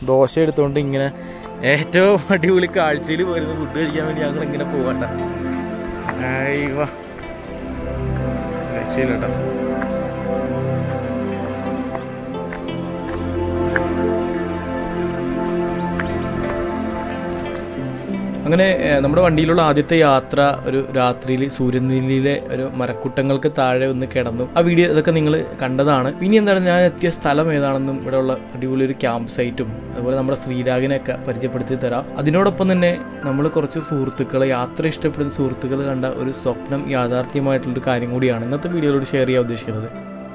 ദോശ എടുത്തുകൊണ്ട് ഇങ്ങനെ ഏറ്റവും അടിപൊളി കാഴ്ചയിൽ പോരുന്ന ഫുഡ് കഴിക്കാൻ വേണ്ടി ഞങ്ങൾ ഇങ്ങനെ പോകണ്ട അയ്യോ രക്ഷയില്ല കേട്ടോ അങ്ങനെ ഏഹ്, നമ്മുടെ വണ്ടിയിലുള്ള ആദ്യത്തെ യാത്ര ഒരു രാത്രിയിൽ സൂര്യനെല്ലിയിലെ ഒരു മരക്കുട്ടങ്ങൾക്ക് താഴെ ഒന്ന് കിടന്നു ആ വീഡിയോ ഇതൊക്കെ നിങ്ങൾ കണ്ടതാണ് പിന്നെ എന്താണ് ഞാൻ എത്തിയ സ്ഥലം ഏതാണെന്നും ഇവിടെയുള്ള അടിപൊളി ഒരു ക്യാമ്പ് സൈറ്റും അതുപോലെ നമ്മുടെ ശ്രീരാഗിനെയൊക്കെ പരിചയപ്പെടുത്തി തരാം അതിനോടൊപ്പം തന്നെ നമ്മൾ കുറച്ച് സുഹൃത്തുക്കളെ യാത്ര ഇഷ്ടപ്പെടുന്ന സുഹൃത്തുക്കൾ കണ്ട ഒരു സ്വപ്നം യാഥാർത്ഥ്യമായിട്ടുള്ളൊരു കാര്യം കൂടിയാണ് ഇന്നത്തെ വീഡിയോയിലൂടെ ഷെയർ ചെയ്യാൻ ഉദ്ദേശിക്കുന്നത്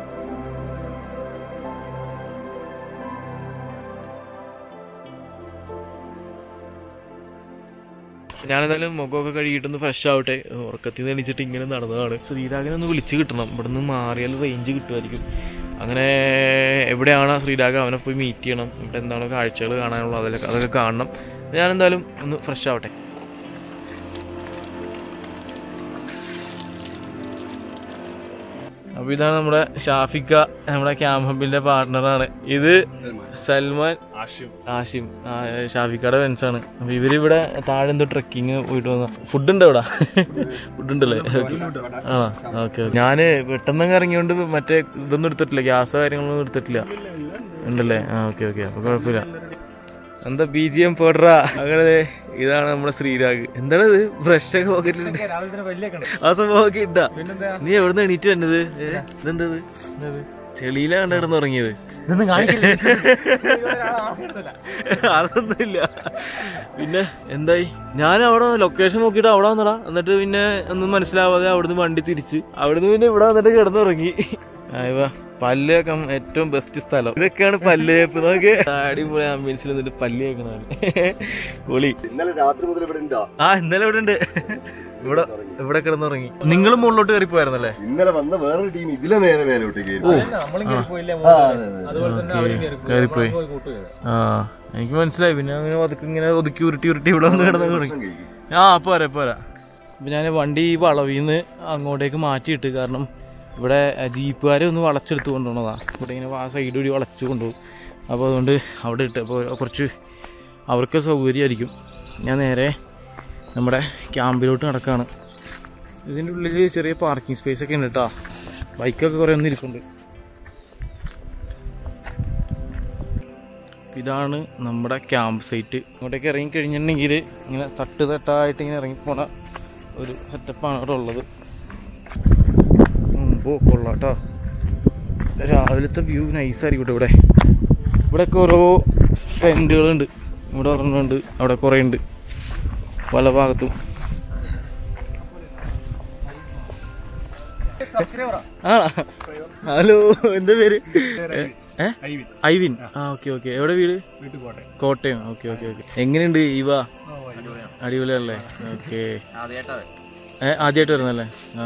ഞാനെന്തായാലും മുഖമൊക്കെ കഴുകിയിട്ടൊന്ന് ഫ്രഷ് ആവട്ടെ ഉറക്കത്തിൽ നിന്ന് എണീച്ചിട്ട് ഇങ്ങനെ നടന്നതാണ് ശ്രീരാഗനെ ഒന്ന് വിളിച്ച് കിട്ടണം ഇവിടെ നിന്ന് മാറിയാൽ റേഞ്ച് കിട്ടുമായിരിക്കും അങ്ങനെ എവിടെയാണ് ആ ശ്രീരാഗ അവനെ പോയി മീറ്റ് ചെയ്യണം ഇവിടെ എന്താണ് കാഴ്ചകൾ കാണാനുള്ളത് അതിലൊക്കെ അതൊക്കെ കാണണം ഞാനെന്തായാലും ഒന്ന് ഫ്രഷ് ആവട്ടെ അപ്പൊ ഇതാണ് നമ്മുടെ ഷാഫിക്ക നമ്മുടെ ക്യാമ്പ് ഹബിന്റെ പാർട്ണറാണ് ഇത് സൽമാൻ ആഷിം ആ, ഷാഫിക്കയുടെ ഫ്രണ്ട്സാണ് അപ്പൊ ഇവരിവിടെ താഴെ എന്തോ ട്രക്കിങ് പോയിട്ട് വന്ന ഫുഡ് ഉണ്ട് ഇവിടെ ഫുഡ് ഉണ്ടല്ലേ ആ ഓക്കെ ഞാന് പെട്ടെന്ന് ഇറങ്ങിയോണ്ട് മറ്റേ ഇതൊന്നും എടുത്തിട്ടില്ല ഗ്യാസോ കാര്യങ്ങളൊന്നും എടുത്തിട്ടില്ല ഉണ്ടല്ലേ ആ ഓക്കെ ഓക്കെ അപ്പൊ കുഴപ്പമില്ല എന്താ ബി ജി എം പോഡറാ അങ്ങനെ ദേ ഇതാണ് നമ്മുടെ ശ്രീരാഗ് എന്താണ് ഇത് ബ്രഷ് ഒക്കെ പോക്കറ്റിലുണ്ട് ആ സംഭവമൊക്കെ ഇട്ടാ നീ എവിടുന്ന് എണീറ്റ് വന്നത് ഏ, ഇതെന്താ ഇത്? ചെളിയിലാ കണ്ട കിടന്ന് ഉറങ്ങിയത് അതൊന്നുമില്ല പിന്നെ എന്തായി ഞാൻ അവിടെ ലൊക്കേഷൻ നോക്കിയിട്ട് അവിടെ വന്നടാ എന്നിട്ട് പിന്നെ ഒന്നും മനസ്സിലാവാതെ അവിടുന്ന് വണ്ടി തിരിച്ച് അവിടുന്ന് പിന്നെ ഇവിടെ വന്നിട്ട് കിടന്നുറങ്ങി അയവാ പല്ല് കേൾക്കാൻ ഏറ്റവും ബെസ്റ്റ് സ്ഥലം ഇതൊക്കെയാണ് പല്ല് കേപ്പ് നോക്ക് അടിപൊളി ആംബുലൻസിൽ നിന്നിട്ട് പല്ല് കേൾക്കണാണ് പൊളി ഇന്നലെ രാത്രി മുതൽ ഇവിടെ ഉണ്ടാ ആ ഇന്നലെ ഇവിടെ ഉണ്ട് ഇവിടെ ഇവിടെ കിടന്നുറങ്ങി നിങ്ങളും മുകളിലോട്ട് കയറി പോയായിരുന്നല്ലേ ഇന്നലെ വന്ന വേറൊരു ടീം ഇതിലെ നേരെ മേലോട്ട് കയറി കയറിപ്പോയി ആ എനിക്ക് മനസ്സിലായി പിന്നെ അങ്ങനെ ഒതുക്കി ഇങ്ങനെ ഒതുക്കി ഉരുട്ടി ഉരുട്ടി ഇവിടെ വന്ന് കിടന്നു തുടങ്ങി ഭക്ഷണം കഴിക്കും ആ പോരാ പോരാ അപ്പം ഞാൻ വണ്ടി ഈ വളവിന്ന് അങ്ങോട്ടേക്ക് മാറ്റിയിട്ട് കാരണം ഇവിടെ ജീപ്പുകാരെ ഒന്ന് വളച്ചെടുത്ത് കൊണ്ടുപോകണതാ ഇവിടെ ഇങ്ങനെ ആ സൈഡ് വഴി വളച്ച് കൊണ്ടുപോകും അപ്പോൾ അതുകൊണ്ട് അവിടെ ഇട്ട് അപ്പോൾ കുറച്ച് അവർക്ക് സൗകര്യമായിരിക്കും ഞാൻ നേരെ നമ്മുടെ ക്യാമ്പിലോട്ട് നടക്കുകയാണ് ഇതിൻ്റെ ഉള്ളിൽ ചെറിയ പാർക്കിംഗ് സ്പേസ് ഒക്കെ ഉണ്ട് കേട്ടോ ബൈക്കൊക്കെ കുറേ ഒന്നും ഇരിപ്പുണ്ട് ഇതാണ് നമ്മുടെ ക്യാമ്പ് സൈറ്റ് ഇങ്ങോട്ടേക്ക് ഇറങ്ങി കഴിഞ്ഞിട്ടുണ്ടെങ്കിൽ ഇങ്ങനെ തട്ട് തട്ടായിട്ട് ഇങ്ങനെ ഇറങ്ങിപ്പോണ ഒരു സെറ്റപ്പാണ് ഇവിടെ ഉള്ളത് പോ കൊള്ളാട്ടോ രാവിലത്തെ വ്യൂ നൈസായിരിക്കും കേട്ടോ ഇവിടെ ഇവിടെയൊക്കെ ഓരോ ടെൻറ്റുകളുണ്ട് ഇവിടെ ഒരെണ്ണമുണ്ട് അവിടെ കുറേ ഉണ്ട് പല ഭാഗത്തും ആ ഹലോ എന്താ പേര് ഏ ഐവിൻ ആ ഓക്കെ ഓക്കെ എവിടെ വീട് കോട്ടയം ഓക്കെ ഓക്കെ ഓക്കെ എങ്ങനെയുണ്ട് ഇവ അടിപൊളിയല്ലേ ഓക്കെ ഏ ആദ്യമായിട്ട് വരുന്നല്ലേ ആ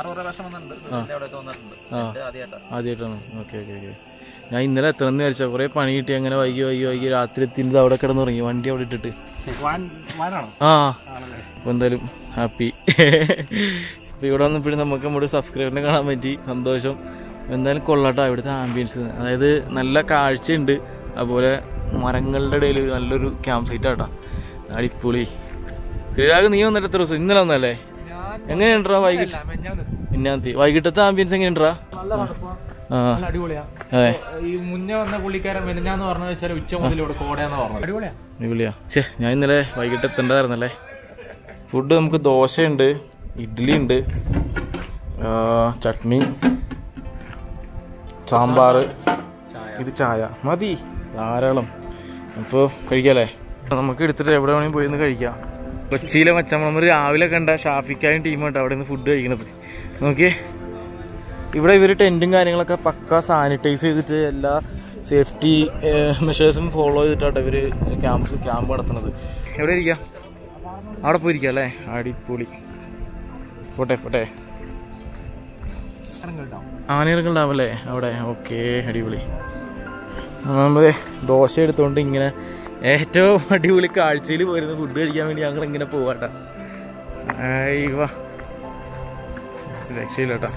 ആ ആദ്യമായിട്ടാണ് ഓക്കെ ഓക്കെ ഓക്കെ ഞാൻ ഇന്നലെ എത്തണമെന്ന് വിചാരിച്ച കുറെ പണി കിട്ടി അങ്ങനെ വൈകി വൈകി വൈകി രാത്രി എത്തിയിട്ട് അവിടെ കിടന്നുറങ്ങി വണ്ടി അവിടെ ഇട്ടിട്ട് ആ അപ്പൊ എന്തായാലും ഹാപ്പി അപ്പൊ ഇവിടെ വന്നപ്പോഴും നമുക്ക് നമ്മുടെ സബ്സ്ക്രൈബറിനെ കാണാൻ പറ്റി സന്തോഷം എന്തായാലും കൊള്ളാട്ടോ ഇവിടുത്തെ ആംബിയൻസ് അതായത് നല്ല കാഴ്ചയുണ്ട് അതുപോലെ മരങ്ങളുടെ ഇടയിൽ നല്ലൊരു ക്യാമ്പ് സൈറ്റ് ആട്ടോ അടിപൊളി ശ്രീരാഗ് നീ വന്നിട്ട് എത്ര ദിവസം ഇന്നലെ വന്നല്ലേ എങ്ങനെയുണ്ടാ വൈകിട്ട് മിന്നാന്തി വൈകിട്ടത്തെ ആംബിയൻസ് എങ്ങനെയുണ്ടാ ആ അടിപൊളിയാ അതെ ഈ മുന്നേ വന്ന പുള്ളിക്കാരൻ മെനഞ്ഞാന്ന് പറഞ്ഞ വെച്ചാൽ ഉച്ച മുതൽ ഇവിടെ കോടയാന്ന് പറഞ്ഞത് അടിപൊളിയാ അടിപൊളിയാ ഛേ ഞാൻ ഇന്നലെ വൈകിട്ട് എത്തേണ്ടതായിരുന്നല്ലേ ഫുഡ് നമുക്ക് ദോശയുണ്ട് ഇഡ്ഡലി ഉണ്ട് ആ, ചട്നി സാമ്പാർ ഇത് ചായ മതി ധാരാളം അപ്പോൾ കഴിക്കാല്ലേ നമുക്ക് എടുത്തിട്ട് എവിടെ വേണമെങ്കിൽ പോയി ഒന്ന് കഴിക്കാം കൊച്ചിയിലെ മച്ചമ്മ രാവിലെ കണ്ട ഷാഫിക്കായും ടീമായിട്ട് അവിടെ നിന്ന് ഫുഡ് കഴിക്കണത് നോക്കിയേ ഇവിടെ ഇവർ ടെൻറ്റും കാര്യങ്ങളൊക്കെ പക്ക സാനിറ്റൈസ് ചെയ്തിട്ട് എല്ലാ സേഫ്റ്റി മെഷേഴ്സും ഫോളോ ചെയ്തിട്ടാണ് ഇവർ ക്യാമ്പ് ക്യാമ്പ് നടത്തുന്നത് എവിടെ ഇരിക്കാം അവിടെ പോയിരിക്കാം അല്ലേ അടിപൊളി പോട്ടെ പോട്ടെ ആനയിറങ്ങുണ്ടാവല്ലേ അവിടെ ഓക്കെ അടിപൊളി നമ്മളെ ദോശ എടുത്തുകൊണ്ട് ഇങ്ങനെ ഏറ്റവും അടിപൊളി കാഴ്ചയിൽ പോരുന്ന ഫുഡ് കഴിക്കാൻ വേണ്ടി ഞങ്ങൾ ഇങ്ങനെ പോവാട്ടാ അയ്യോ രക്ഷയില്ല കേട്ടോ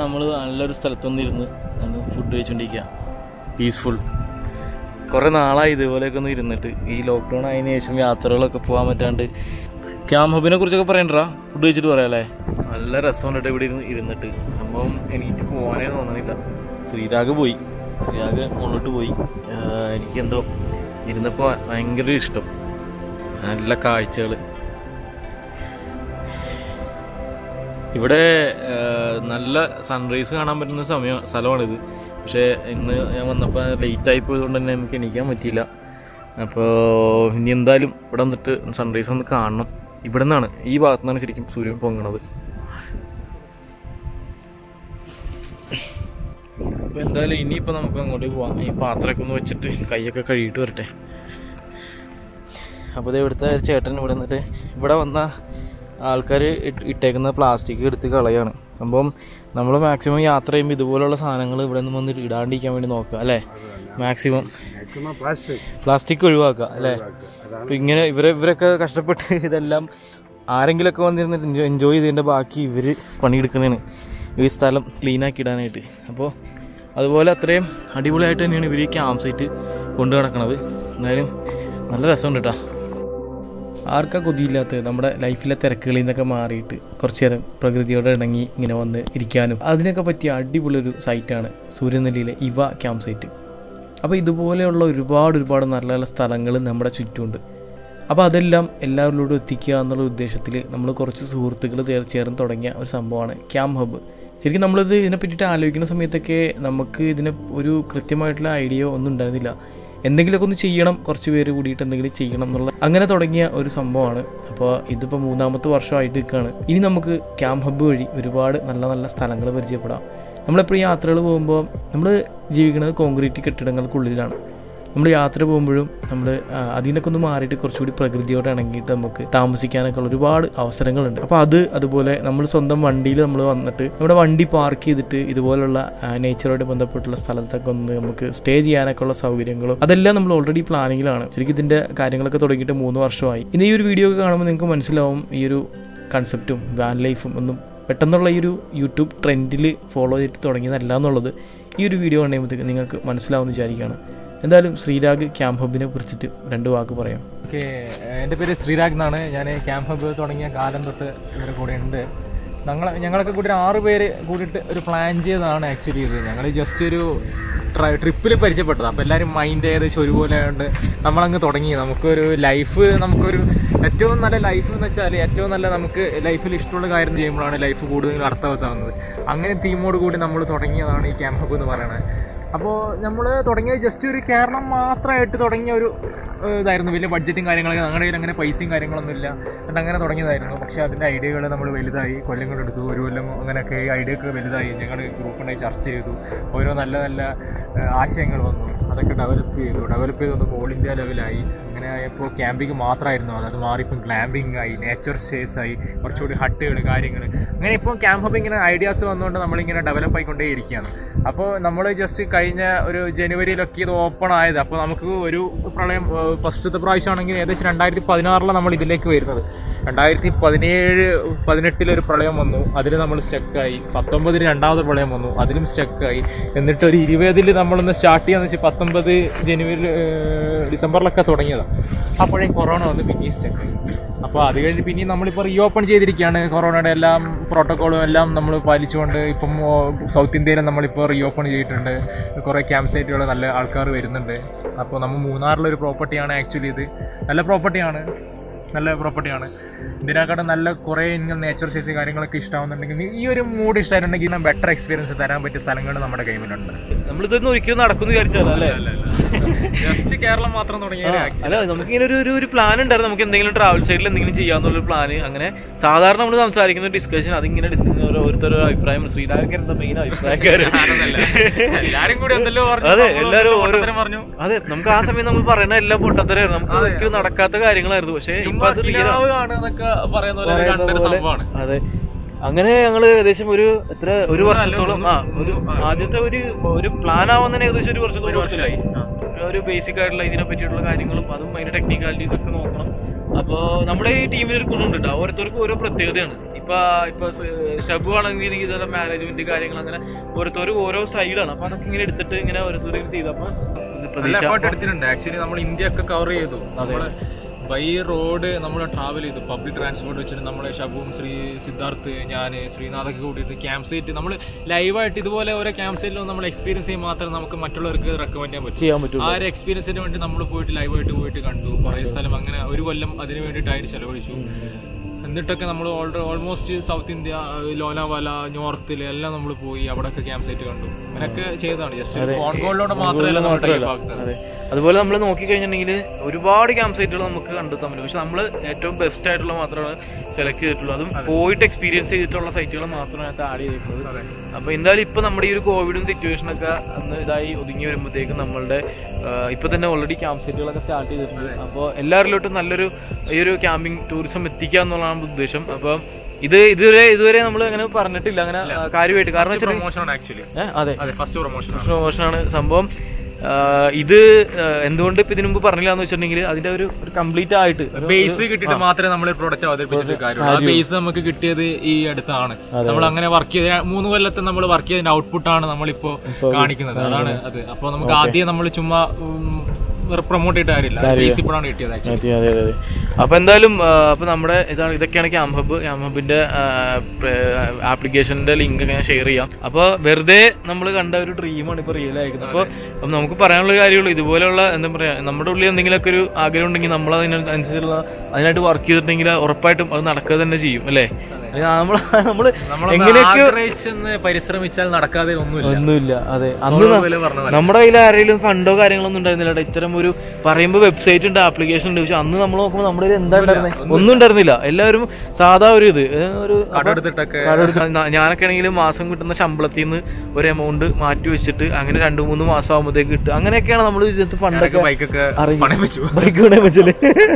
നമ്മൾ നല്ലൊരു സ്ഥലത്തൊന്നിരുന്ന് ഫുഡ് കഴിച്ചുകൊണ്ടിരിക്കുക പീസ്ഫുൾ കുറേ നാളായി ഇതുപോലെയൊക്കെ ഒന്ന് ഇരുന്നിട്ട് ഈ ലോക്ക്ഡൗൺ ആയതിനു ശേഷം യാത്രകളൊക്കെ പോകാൻ പറ്റാണ്ട് ക്യാം ഹബിനെ കുറിച്ചൊക്കെ പറയണ്ടാ ഫുഡ് കഴിച്ചിട്ട് പറയാല്ലേ നല്ല രസമുണ്ട് ഇവിടെ ഇരുന്ന് ഇരുന്നിട്ട് സംഭവം എനിക്ക് പോകാനേ തോന്നണില്ല ശ്രീരാഗ് പോയി ശ്രീരാഗ് മുകളിലോട്ട് പോയി ആഹ് എനിക്കെന്തോ ഇരുന്നപ്പോൾ ഭയങ്കര ഇഷ്ടം നല്ല കാഴ്ചകൾ ഇവിടെ ആഹ് നല്ല സൺറൈസ് കാണാൻ പറ്റുന്ന സമയം സ്ഥലമാണിത് പക്ഷേ ഇന്ന് ഞാൻ വന്നപ്പോൾ ലേറ്റ് ആയി പോയതുകൊണ്ട് തന്നെ നമുക്ക് എണീക്കാൻ പറ്റിയില്ല അപ്പോൾ ഇനി എന്തായാലും ഇവിടെ വന്നിട്ട് സൺറൈസ് ഒന്ന് കാണണം ഇവിടെ നിന്നാണ് ഈ ഭാഗത്തു നിന്നാണ് ശരിക്കും സൂര്യൻ പൊങ്ങണത് അപ്പോൾ എന്തായാലും ഇനിയിപ്പോൾ നമുക്ക് അങ്ങോട്ട് പോവാം ഈ പാത്രമൊക്കെ ഒന്ന് വെച്ചിട്ട് കൈയൊക്കെ കഴുകിയിട്ട് വരട്ടെ അപ്പോൾ ഇത് ഇവിടുത്തെ ചേട്ടൻ ഇവിടെ നിന്നിട്ട് ഇവിടെ വന്ന ആൾക്കാർ ഇട്ടേക്കുന്ന പ്ലാസ്റ്റിക് എടുത്ത് കളയാണ് സംഭവം നമ്മൾ മാക്സിമം യാത്ര ചെയ്യുമ്പോൾ ഇതുപോലുള്ള സാധനങ്ങൾ ഇവിടെ നിന്ന് വന്ന് ഇടാണ്ടിരിക്കാൻ വേണ്ടി നോക്കുക അല്ലേ മാക്സിമം പ്ലാസ്റ്റിക് ഒഴിവാക്കുക അല്ലേ അപ്പൊ ഇങ്ങനെ ഇവരെ ഇവരൊക്കെ കഷ്ടപ്പെട്ട് ഇതെല്ലാം ആരെങ്കിലുമൊക്കെ വന്നിരുന്നിട്ട് എൻജോയ് ചെയ്തതിൻ്റെ ബാക്കി ഇവർ പണിയെടുക്കുന്നതാണ് ഈ സ്ഥലം ക്ലീൻ ആക്കി ഇടാനായിട്ട് അപ്പോൾ അതുപോലെ അത്രയും അടിപൊളിയായിട്ട് തന്നെയാണ് ഇവർ ഈ ക്യാമ്പ് സൈറ്റ് കൊണ്ടു നടക്കണത് എന്തായാലും നല്ല രസമുണ്ട് കേട്ടോ ആർക്കാ കൊതിയില്ലാത്തത് നമ്മുടെ ലൈഫിലെ തിരക്കുകളിൽ നിന്നൊക്കെ മാറിയിട്ട് കുറച്ച് നേരം പ്രകൃതിയോട് ഇണങ്ങി ഇങ്ങനെ വന്ന് ഇരിക്കാനും അതിനൊക്കെ പറ്റിയ അടിപൊളി ഒരു സൈറ്റാണ് സൂര്യനെല്ലിയിലെ ഇവ ക്യാമ്പ് സൈറ്റ് അപ്പോൾ ഇതുപോലെയുള്ള ഒരുപാട് ഒരുപാട് നല്ല നല്ല സ്ഥലങ്ങൾ നമ്മുടെ ചുറ്റുമുണ്ട് അപ്പോൾ അതെല്ലാം എല്ലാവരിലോടും എത്തിക്കുക എന്നുള്ള ഉദ്ദേശത്തിൽ നമ്മൾ കുറച്ച് സുഹൃത്തുക്കൾ ചേർ- ചേർന്ന് തുടങ്ങിയ ഒരു സംഭവമാണ് ക്യാമ്പ് ഹബ്ബ് ശരിക്കും നമ്മളിത് ഇതിനെ പറ്റിയിട്ട് ആലോചിക്കുന്ന സമയത്തൊക്കെ നമുക്ക് ഇതിന് ഒരു കൃത്യമായിട്ടുള്ള ഐഡിയ ഒന്നും ഉണ്ടായിരുന്നില്ല എന്തെങ്കിലുമൊക്കെ ഒന്ന് ചെയ്യണം കുറച്ച് പേര് കൂടിയിട്ട് എന്തെങ്കിലും ചെയ്യണം എന്നുള്ള അങ്ങനെ തുടങ്ങിയ ഒരു സംഭവമാണ് അപ്പോൾ ഇതിപ്പോൾ മൂന്നാമത്തെ വർഷമായിട്ട് നിൽക്കുകയാണ് ഇനി നമുക്ക് ക്യാമ്പ് ഹബ്ബ് വഴി ഒരുപാട് നല്ല നല്ല സ്ഥലങ്ങൾ പരിചയപ്പെടാം നമ്മളെപ്പോഴും യാത്രകൾ പോകുമ്പോൾ നമ്മൾ ജീവിക്കുന്നത് കോൺക്രീറ്റ് കെട്ടിടങ്ങൾക്കുള്ളിലാണ് നമ്മൾ യാത്ര പോകുമ്പോഴും നമ്മൾ അതിൽ നിന്നൊക്കെ ഒന്ന് മാറിയിട്ട് കുറച്ചുകൂടി പ്രകൃതിയോട് ഇണങ്ങിയിട്ട് നമുക്ക് താമസിക്കാനൊക്കെ ഉള്ള ഒരുപാട് അവസരങ്ങളുണ്ട് അപ്പോൾ അത് അതുപോലെ നമ്മൾ സ്വന്തം വണ്ടിയിൽ നമ്മൾ വന്നിട്ട് നമ്മുടെ വണ്ടി പാർക്ക് ചെയ്തിട്ട് ഇതുപോലുള്ള നേച്ചറോട് ബന്ധപ്പെട്ടുള്ള സ്ഥലത്തൊക്കെ ഒന്ന് നമുക്ക് സ്റ്റേ ചെയ്യാനൊക്കെ ഉള്ള സൗകര്യങ്ങളും അതെല്ലാം നമ്മൾ ഓൾറെഡി പ്ലാനിങ്ങിലാണ് ശരിക്കും ഇതിൻ്റെ കാര്യങ്ങളൊക്കെ തുടങ്ങിയിട്ട് മൂന്ന് വർഷമായി ഇന്ന് ഈ ഒരു വീഡിയോ ഒക്കെ കാണുമ്പോൾ നിങ്ങൾക്ക് മനസ്സിലാവും ഈ ഒരു കൺസെപ്റ്റും വാൻ ലൈഫും ഒന്നും പെട്ടെന്നുള്ള ഈ ഒരു യൂട്യൂബ് ട്രെൻഡിൽ ഫോളോ ചെയ്തിട്ട് തുടങ്ങിയതല്ല എന്നുള്ളത് ഈ ഒരു വീഡിയോ കണ്ടുമ്പോഴത്തേക്ക് നിങ്ങൾക്ക് മനസ്സിലാവുമെന്ന് വിചാരിക്കുകയാണ് എന്തായാലും ശ്രീരാഗ് ക്യാമ്പ് ഹബിനെ കുറിച്ചിട്ട് രണ്ട് വാക്ക് പറയാം ഓക്കെ എൻ്റെ പേര് ശ്രീരാഗ് എന്നാണ് ഞാൻ ക്യാമ്പ് ഹബ് തുടങ്ങിയ കാലം തൊട്ട് ഇവരുടെ കൂടെ ഉണ്ട് ഞങ്ങൾ ഞങ്ങളൊക്കെ കൂടി ഒരു ആറ് പേര് കൂടിയിട്ട് ഒരു പ്ലാൻ ചെയ്തതാണ് ആക്ച്വലി ഇത് ഞങ്ങൾ ജസ്റ്റ് ഒരു ട്രിപ്പിൽ പരിചയപ്പെട്ടത് അപ്പോൾ എല്ലാവരും മൈൻഡ് ഏകദേശം ഒരുപോലെ ആയതുകൊണ്ട് നമ്മളങ്ങ് തുടങ്ങി നമുക്കൊരു ലൈഫ് നമുക്കൊരു ഏറ്റവും നല്ല ലൈഫ് എന്ന് വെച്ചാൽ ഏറ്റവും നല്ല നമുക്ക് ലൈഫിൽ ഇഷ്ടമുള്ള കാര്യം ചെയ്യുമ്പോഴാണ് ലൈഫ് കൂടുതൽ അർത്ഥവത്താവുന്നത് അങ്ങനെ തീമോട് കൂടി നമ്മൾ തുടങ്ങിയതാണ് ഈ ക്യാമ്പ് ഹബ് എന്ന് പറയുന്നത് അപ്പോൾ നമ്മൾ തുടങ്ങിയത് ജസ്റ്റ് ഒരു കേരളം മാത്രമായിട്ട് തുടങ്ങിയ ഒരു ഏഹ്, ഇതായിരുന്നു വലിയ ബഡ്ജറ്റും കാര്യങ്ങളൊക്കെ ഞങ്ങളുടെ കയ്യിൽ അങ്ങനെ പൈസയും കാര്യങ്ങളൊന്നും ഇല്ല എന്നിട്ട് അങ്ങനെ തുടങ്ങിയതായിരുന്നു പക്ഷേ അതിൻ്റെ ഐഡിയകൾ നമ്മൾ വലുതായി കൊല്ലം കൊണ്ടെടുത്തു ഒരു കൊല്ലം അങ്ങനെയൊക്കെ ഈ ഐഡിയ ഒക്കെ വലുതായി ഞങ്ങൾ ഗ്രൂപ്പുണ്ടായി ചർച്ച ചെയ്തു ഓരോ നല്ല നല്ല ഏഹ്, ആശയങ്ങൾ വന്നു അതൊക്കെ ഡെവലപ്പ് ചെയ്തു ഡെവലപ്പ് ചെയ്ത് വന്നപ്പോൾ ഓൾ ഇന്ത്യ ലെവലായി അങ്ങനെ ആയപ്പോൾ ക്യാമ്പിംഗ് മാത്രമായിരുന്നു അത് അത് മാറിപ്പം ക്ലാമ്പിംഗ് ആയി നേച്ചർ സ്റ്റേസ് ആയി കുറച്ചുകൂടി ഹട്ടുകൾ കാര്യങ്ങൾ അങ്ങനെ ഇപ്പോൾ ക്യാമ്പ് ഹബ് ഇങ്ങനെ ഐഡിയാസ് വന്നുകൊണ്ട് നമ്മളിങ്ങനെ ഡെവലപ്പ് ആയിക്കൊണ്ടേ ഇരിക്കുകയാണ് അപ്പോൾ നമ്മൾ ജസ്റ്റ് കഴിഞ്ഞ ഒരു ജനുവരിയിലൊക്കെ ഇത് ഓപ്പൺ ആയത് അപ്പോൾ നമുക്ക് ഒരു പ്രളയം ഫസ്റ്റത്തെ പ്രാവശ്യമാണെങ്കിൽ ഏകദേശം രണ്ടായിരത്തി പതിനാറിലാണ് നമ്മൾ ഇതിലേക്ക് വരുന്നത് രണ്ടായിരത്തി പതിനേഴ് പതിനെട്ടിലൊരു പ്രളയം വന്നു അതിൽ നമ്മൾ സ്റ്റക്കായി പത്തൊമ്പതിൽ രണ്ടാമത് പ്രളയം വന്നു അതിലും സ്റ്റക്കായി എന്നിട്ട് ഒരു ഇരുപതിൽ നമ്മളൊന്ന് സ്റ്റാർട്ട് ചെയ്യാന്ന് വെച്ചാൽ പത്തൊമ്പത് ജനുവരി ഡിസംബറിലൊക്കെ തുടങ്ങിയതാണ് അപ്പോഴേ കൊറോണ വന്ന് പിന്നെയും സ്റ്റക്കായി അപ്പോൾ അത് കഴിഞ്ഞ് പിന്നെയും നമ്മളിപ്പോൾ റീ ഓപ്പൺ ചെയ്തിരിക്കുകയാണ് കൊറോണയുടെ എല്ലാം പ്രോട്ടോക്കോളും എല്ലാം നമ്മൾ പാലിച്ചുകൊണ്ട് ഇപ്പം ഓ, സൗത്ത് ഇന്ത്യയിലും നമ്മളിപ്പോൾ റീ ഓപ്പൺ ചെയ്തിട്ടുണ്ട് കുറേ ക്യാമ്പ് സൈറ്റുകൾ നല്ല ആൾക്കാർ വരുന്നുണ്ട് അപ്പോൾ നമ്മൾ മൂന്നാറിലൊരു പ്രോപ്പർട്ടിയാണ് ആക്ച്വലി ഇത് നല്ല പ്രോപ്പർട്ടിയാണ് നല്ല പ്രോപ്പർട്ടിയാണ് ഇതിനെക്കാട്ടും നല്ല കുറേ ഇങ്ങനെ നേച്ചർ സ്റ്റേസ് കാര്യങ്ങളൊക്കെ ഇഷ്ടമാവുന്നുണ്ടെങ്കിൽ ഈ ഒരു മൂഡ് ഇഷ്ടമായിട്ടുണ്ടെങ്കിൽ ബെറ്റർ എക്സ്പീരിയൻസ് തരാൻ പറ്റിയ സ്ഥലങ്ങൾ നമ്മുടെ കൈമിലുണ്ട് നമ്മളിതൊന്നും ഒരിക്കലും നടക്കുന്നു വിചാരിച്ചാലോ അല്ലേ ജസ്റ്റ് കേരളം മാത്രം തുടങ്ങിയ ഒരു ആ, അല്ല നമുക്ക് ഇങ്ങനെ ഒരു ഒരു ഒരു പ്ലാൻ ഉണ്ടായിരുന്നു നമുക്ക് എന്തെങ്കിലും ട്രാവൽ സൈഡിൽ എന്തെങ്കിലും ചെയ്യാന്നുള്ള പ്ലാൻ അങ്ങനെ സാധാരണ നമ്മൾ സംസാരിക്കുന്ന ഡിസ്കഷൻ അതിങ്ങനെ discuss- ഓരോരുത്തരുടെ അഭിപ്രായം ശ്രീനാരായണ എന്താ മെയിൻ അഭിപ്രായക്കാര് എല്ലാരും കൂടി എന്തെല്ലോ പറഞ്ഞു അതെ നമ്മള് എല്ലാരും ഓരോ പൊട്ടത്തരം പറഞ്ഞു അതെ നമുക്ക് ആ സമയം നമ്മൾ പറയുന്ന എല്ലാം പൊട്ടത്തരായിരുന്നു നമുക്ക് ഒരിക്കലും നടക്കാത്ത കാര്യങ്ങളായിരുന്നു പക്ഷേ ഇപ്പൊ ചുമ്മാ അത് real ആണ്. കിനാവ് ആണ് എന്നൊക്കെ പറയുന്ന പോലെ പറയുന്ന കണ്ടൊരു പോലെ. സംഭവമാണ് അതെ അങ്ങനെ ഞങ്ങള് ഏകദേശം ഒരു എത്ര ഒരു വർഷത്തോളം ആ ഒരു ആദ്യത്തെ ഒരു ഒരു പ്ലാൻ ആവുന്നതിന് ഏകദേശം ഒരു വർഷത്തോളം വർഷമായി. എടുത്തില്ലേ? ഒരു ബേസിക് ആയിട്ടുള്ള ഇതിനെ പറ്റിയിട്ടുള്ള കാര്യങ്ങളും അതും അതിന്റെ ടെക്നിക്കാലിറ്റീസ് ഒക്കെ നോക്കണം അപ്പോൾ നമ്മുടെ ഈ ടീമിൽ ഒരു ഗുണമുണ്ട് കേട്ടോ ഓരോരുത്തർക്കും ഓരോ പ്രത്യേകതയാണ് ഇപ്പൊ ഇപ്പൊ സ് ഷബു ആണെങ്കിൽ ഇതുപോലെ മാനേജ്മെന്റ് കാര്യങ്ങൾ അങ്ങനെ ഓരോരുത്തരും ഓരോ സൈഡാണ് അപ്പൊ അതൊക്കെ ഇങ്ങനെ എടുത്തിട്ട് ഇങ്ങനെ ഓരോരുത്തരും ചെയ്തപ്പോ ഇത് നല്ല പ്രതീക്ഷ എഫേർട്ട് എടുത്തിട്ടുണ്ട് ആക്ച്വലി നമ്മൾ ഇന്ത്യ ഒക്കെ കവർ ചെയ്തു നമ്മള് ബൈ റോഡ് നമ്മൾ ട്രാവൽ ചെയ്തു പബ്ലിക് ട്രാൻസ്പോർട്ട് വെച്ചിട്ട് നമ്മളെ ഷബുവും ശ്രീ സിദ്ധാർത്ഥ് ഞാൻ ശ്രീനാഥൊക്കെ കൂട്ടിയിട്ട് ക്യാമ്പ് സൈറ്റ് നമ്മൾ ലൈവായിട്ട് ഇതുപോലെ ഓരോ ക്യാമ്പ് സൈറ്റിലും നമ്മൾ എക്സ്പീരിയൻസ് ചെയ്യുമ്പോൾ മാത്രമേ നമുക്ക് മറ്റുള്ളവർക്ക് റെക്കമെൻഡ് ചെയ്യാൻ പറ്റൂ ചെയ്യാൻ പറ്റും ആ ഒരു എക്സ്പീരിയൻസിന് വേണ്ടി നമ്മൾ പോയിട്ട് ലൈവായിട്ട് പോയിട്ട് കണ്ടു കുറേ സ്ഥലം അങ്ങനെ ഒരു കൊല്ലം അതിന് വേണ്ടിയിട്ടായിട്ട് ചെലവഴിച്ചു എന്നിട്ടൊക്കെ നമ്മൾ ഓൾമോസ്റ്റ് സൗത്ത് ഇന്ത്യ ലോനാവാല നോർത്തിൽ എല്ലാം നമ്മൾ പോയി അവിടെയൊക്കെ ക്യാമ്പ് സൈറ്റ് കണ്ടു അങ്ങനെയൊക്കെ ചെയ്തതാണ് ജസ്റ്റ് ഫോൺ കോളിലൂടെ മാത്രമല്ല നമ്മൾ ടൈപ്പ് ആക്കുന്നത് അതെ അതുപോലെ നമ്മൾ നോക്കിക്കഴിഞ്ഞിട്ടുണ്ടെങ്കിൽ ഒരുപാട് ക്യാമ്പ് സൈറ്റുകൾ നമുക്ക് കണ്ടെത്താൻ പറ്റും പക്ഷെ നമ്മൾ ഏറ്റവും ബെസ്റ്റ് ആയിട്ടുള്ള മാത്രമാണ് സെലക്ട് ചെയ്തിട്ടുള്ളൂ അതും പോയിട്ട് എക്സ്പീരിയൻസ് ചെയ്തിട്ടുള്ള സൈറ്റുകൾ മാത്രമാണ് അതിനകത്ത് ആഡ് ചെയ്തിട്ടുള്ളത് അപ്പൊ എന്തായാലും ഇപ്പൊ നമ്മുടെ ഈ ഒരു കോവിഡും സിറ്റുവേഷനൊക്കെ അന്ന് ഇതായി ഒതുങ്ങി വരുമ്പോഴത്തേക്കും നമ്മളുടെ ആ, ഇപ്പൊ തന്നെ ഓൾറെഡി ക്യാമ്പ് സൈറ്റുകളൊക്കെ സ്റ്റാർട്ട് ചെയ്തിട്ടുണ്ട് അപ്പോൾ എല്ലാവരിലോട്ടും നല്ലൊരു ഈ ഒരു ക്യാമ്പിംഗ് ടൂറിസം എത്തിക്കുക എന്നുള്ളതാണ് നമ്മുടെ ഉദ്ദേശം അപ്പം ഇത് ഇതുവരെ ഇതുവരെ നമ്മൾ അങ്ങനെ പറഞ്ഞിട്ടില്ല അങ്ങനെ ആ, കാര്യമായിട്ട് കാരണം വെച്ചാൽ പ്രൊമോഷൻ ആക്ച്വലി അതെ അതെ ഫസ്റ്റ് പ്രൊമോഷൻ പ്രൊമോഷനാണ് സംഭവം ആ, ഇത് ആ, എന്തുകൊണ്ട് ഇപ്പൊ ഇതിനു മുമ്പ് പറഞ്ഞില്ല എന്ന് വെച്ചിട്ടുണ്ടെങ്കിൽ അതിന്റെ ഒരു ഒരു കംപ്ലീറ്റ് ആയിട്ട് ഒരു- ബേസ് കിട്ടിയിട്ട് മാത്രമേ നമ്മൾ പ്രോഡക്റ്റ് അവതരിപ്പിച്ചിട്ട് കാര്യമുള്ളൂ ആ ബേസ് നമുക്ക് കിട്ടിയത് ഈ അടുത്താണ് നമ്മൾ അങ്ങനെ വർക്ക് ചെയ്ത മൂന്ന് കൊല്ലത്തെ നമ്മൾ വർക്ക് ചെയ്തതിന്റെ ഔട്ട്പുട്ട് ആണ് നമ്മളിപ്പോ കാണിക്കുന്നത് അതാണ് അത് അപ്പൊ നമുക്ക് ആദ്യം നമ്മൾ ചുമ്മാ പ്രൊമോട്ട് ചെയ്തിട്ട് കാര്യമില്ല ബേസ് ഇപ്പോഴാണ് കിട്ടിയത് actually. അതെ അതെ അതെ അപ്പൊ എന്തായാലും ആ, അപ്പൊ നമ്മുടെ ഇതാണ് ഇതൊക്കെയാണ് ക്യാം ഹബ് ക്യാം ഹബിന്റെ ആപ്ലിക്കേഷന്റെ ലിങ്ക് ഞാൻ ഷെയർ ചെയ്യാം അപ്പൊ വെറുതെ നമ്മൾ കണ്ട ഒരു ഡ്രീമാണ് ഇപ്പൊ റിയൽ ആയിരിക്കുന്നത് അപ്പൊ അപ്പൊ നമുക്ക് പറയാനുള്ള കാര്യമുള്ളൂ ഇതുപോലെയുള്ള എന്താ പറയാ നമ്മുടെ ഉള്ളിൽ എന്തെങ്കിലുമൊക്കെ ഒരു ആഗ്രഹം ഉണ്ടെങ്കിൽ നമ്മൾ അതിനനുസരിച്ചുള്ള അതിനായിട്ട് വർക്ക് ചെയ്തിട്ടുണ്ടെങ്കിൽ ഉറപ്പായിട്ടും അത് നടക്കുക തന്നെ ചെയ്യും അല്ലേ നമ്മൾ നമ്മള് നമ്മളൊന്ന് എങ്ങനെയൊക്കെ ആഗ്രഹിച്ചെന്ന് പരിശ്രമിച്ചാൽ നടക്കാതെ ഒന്നുമില്ല ഒന്നുമില്ല അതെ അന്ന് ന- പോലെ പറഞ്ഞത് നമ്മുടെ കയ്യിൽ ആരെങ്കിലും ഫണ്ടോ കാര്യങ്ങളൊന്നും ഉണ്ടായിരുന്നില്ല കേട്ടോ. ഇത്തരം ഒരു പറയുമ്പോൾ വെബ്സൈറ്റ് ഉണ്ട് ആപ്ലിക്കേഷൻ ഉണ്ട് പക്ഷെ അന്ന് നമ്മൾ നോക്കുമ്പോൾ നമ്മുടെ കയ്യിൽ എന്താ ഉണ്ടായിരുന്നത് ഒന്നും ഉണ്ടായിരുന്നില്ല എല്ലാവരും സാധാ ഒരു ഇത് ഏ, ഒരു കടമെടുത്തിട്ടൊക്കെ കടമെടുത്ത് ന- ഞാനൊക്കെ ആണെങ്കിൽ മാസം കിട്ടുന്ന ശമ്പളത്തിൽ നിന്ന് ഒരു എമൗണ്ട് മാറ്റി വെച്ചിട്ട് അങ്ങനെ രണ്ടു മൂന്ന് മാസം ആകുമ്പോഴത്തേക്ക് കിട്ടും അങ്ങനെയൊക്കെയാണ് നമ്മൾ ഇതിനകത്ത് ഫണ്ടൊക്കെ ബൈക്കൊക്കെ അറിയും. പണയം വെച്ചു ബൈക്ക് കൊണ്ടേ വെച്ചല്ലേ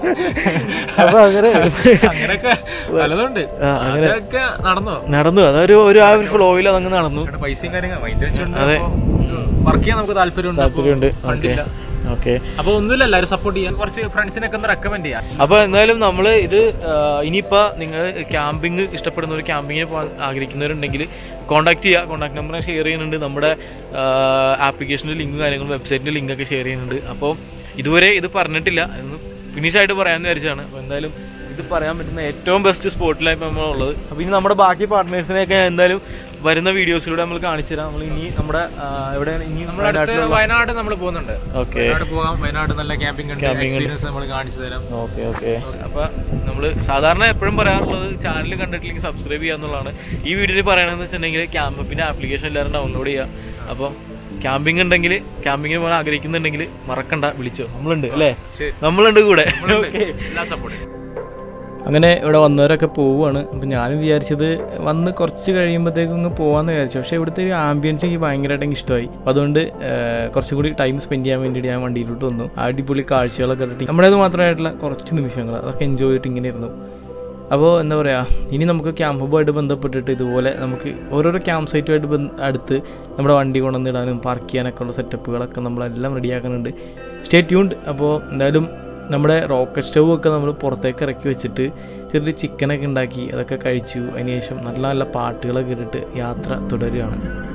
അപ്പൊ അങ്ങനെ അങ്ങനെയൊക്കെ പലതുണ്ട് ആ, അങ്ങനെ അതൊക്കെ നടന്നോ നടന്നു അതൊരു ഒരു ആ ഒരു ഫ്ലോയിൽ അതങ്ങ് നടന്നു ഇവിടെ പൈസയും കാര്യങ്ങളും മൈൻഡ് വെച്ചുകൊണ്ട് അതെ. വർക്ക് ചെയ്യാൻ നമുക്ക് താല്പര്യമുണ്ട് അപ്പൊ താല്പര്യമുണ്ട് ഓക്കെ ഫണ്ടില്ല. ഓക്കെ അപ്പൊ ഒന്നുമില്ല എല്ലാവരും സപ്പോർട്ട് ചെയ്യാൻ കുറച്ച് ഫ്രണ്ട്സിനൊക്കെ ഒന്ന് റെക്കമെൻഡ് ചെയ്യാം അപ്പൊ എന്തായാലും നമ്മൾ ഇത് ആ, ഇനിയിപ്പോ നിങ്ങൾ ക്യാമ്പിംഗ് ഇഷ്ടപ്പെടുന്ന ഒരു ക്യാമ്പിങ്ങിന് പോകാൻ ആഗ്രഹിക്കുന്നവരുണ്ടെങ്കിൽ കോൺടാക്ട് ചെയ്യുക കോൺടാക്ട് നമ്പർ ഷെയർ ചെയ്യുന്നുണ്ട് നമ്മുടെ ആപ്ലിക്കേഷൻ്റെ ലിങ്ക് കാര്യങ്ങളും വെബ്സൈറ്റിന്റെ ലിങ്ക് ഒക്കെ ഷെയർ ചെയ്യുന്നുണ്ട് അപ്പോൾ ഇതുവരെ ഇത് പറഞ്ഞിട്ടില്ല ഒന്ന് ഫിനിഷ് ആയിട്ട് പറയാമെന്ന് വിചാരിച്ചാണ് അപ്പോൾ എന്തായാലും ഇത് പറയാൻ പറ്റുന്ന ഏറ്റവും ബെസ്റ്റ് സ്പോട്ടിലായി ഇപ്പോൾ നമ്മളുള്ളത് അപ്പോൾ ഇനി നമ്മുടെ ബാക്കി പാർട്ട്നേഴ്സിനെയൊക്കെ എന്തായാലും വരുന്ന വീഡിയോസിലൂടെ നമ്മൾ കാണിച്ചു തരാം നമ്മൾ ഇനി നമ്മുടെ ആ, എവിടെയാണ് ഇനി നമ്മുടെ അടുത്ത് വയനാട് നമ്മൾ പോകുന്നുണ്ട് ഓക്കെ വയനാട് പോകാം വയനാട് നല്ല ക്യാമ്പിംഗ് ഉണ്ട് എക്സ്പീരിയൻസ് നമ്മൾ കാണിച്ചു തരാം ഓക്കെ ഓക്കെ അപ്പൊ നമ്മള് സാധാരണ എപ്പോഴും പറയാറുള്ളത് ചാനൽ കണ്ടിട്ടില്ലെങ്കിൽ സബ്സ്ക്രൈബ് ചെയ്യാന്നുള്ളതാണ് ഈ വീഡിയോയിൽ പറയണമെന്ന് വെച്ചിട്ടുണ്ടെങ്കിൽ ക്യാമ്പപ്പിന്റെ ആപ്ലിക്കേഷൻ എല്ലാവരും ഡൗൺലോഡ് ചെയ്യുക അപ്പം ക്യാമ്പിംഗ് ഉണ്ടെങ്കിൽ ക്യാമ്പിങ്ങിന് പോകാൻ ആഗ്രഹിക്കുന്നുണ്ടെങ്കിൽ മറക്കണ്ട വിളിച്ചോ നമ്മളുണ്ട് അല്ലേ ശരി. നമ്മളുണ്ട് കൂടെ Okay. എല്ലാ സപ്പോർട്ടും അങ്ങനെ ഇവിടെ വന്നവരൊക്കെ പോവുകയാണ് അപ്പം ഞാനും വിചാരിച്ചത് വന്ന് കുറച്ച് കഴിയുമ്പോഴത്തേക്കും ഇങ്ങ് പോകാമെന്ന് വിചാരിച്ചു പക്ഷേ ഇവിടുത്തെ ഒരു ആംബിയൻസ് എനിക്ക് ഭയങ്കരമായിട്ട് എനിക്ക് ഇഷ്ടമായി അപ്പോൾ അതുകൊണ്ട് ഏഹ്, കുറച്ചും കൂടി ടൈം സ്പെൻഡ് ചെയ്യാൻ വേണ്ടിയിട്ട് ഞാൻ വണ്ടിയിലോട്ട് വന്നു അടിപൊളി കാഴ്ചകളൊക്കെ കണ്ടിട്ട് നമ്മുടേത് മാത്രമായിട്ടുള്ള കുറച്ച് നിമിഷങ്ങൾ അതൊക്കെ എൻജോയ് ചെയ്തിട്ട് ഇങ്ങനെ ഇരുന്നു അപ്പോൾ എന്താ പറയുക ഇനി നമുക്ക് ക്യാമ്പ് ഹബ്ബുമായിട്ട് ബന്ധപ്പെട്ടിട്ട് ഇതുപോലെ നമുക്ക് ഓരോരോ ക്യാമ്പ് സൈറ്റുമായിട്ട് ബന്ധ അടുത്ത് നമ്മുടെ വണ്ടി കൊണ്ടുവന്നിടാനും പാർക്ക് ചെയ്യാനൊക്കെ ഉള്ള സെറ്റപ്പുകളൊക്കെ നമ്മളെല്ലാം റെഡിയാക്കുന്നുണ്ട് സ്റ്റേ ട്യൂൺഡ് അപ്പോൾ എന്തായാലും നമ്മുടെ റോക്കറ്റ് സ്റ്റവ് ഒക്കെ നമ്മൾ പുറത്തേക്ക് ഇറക്കി വെച്ചിട്ട് ചെറിയ ചിക്കനൊക്കെ ഉണ്ടാക്കി അതൊക്കെ കഴിച്ചു അതിനുശേഷം നല്ല നല്ല പാട്ടുകളൊക്കെ ഇട്ടിട്ട് യാത്ര തുടരുകയാണ്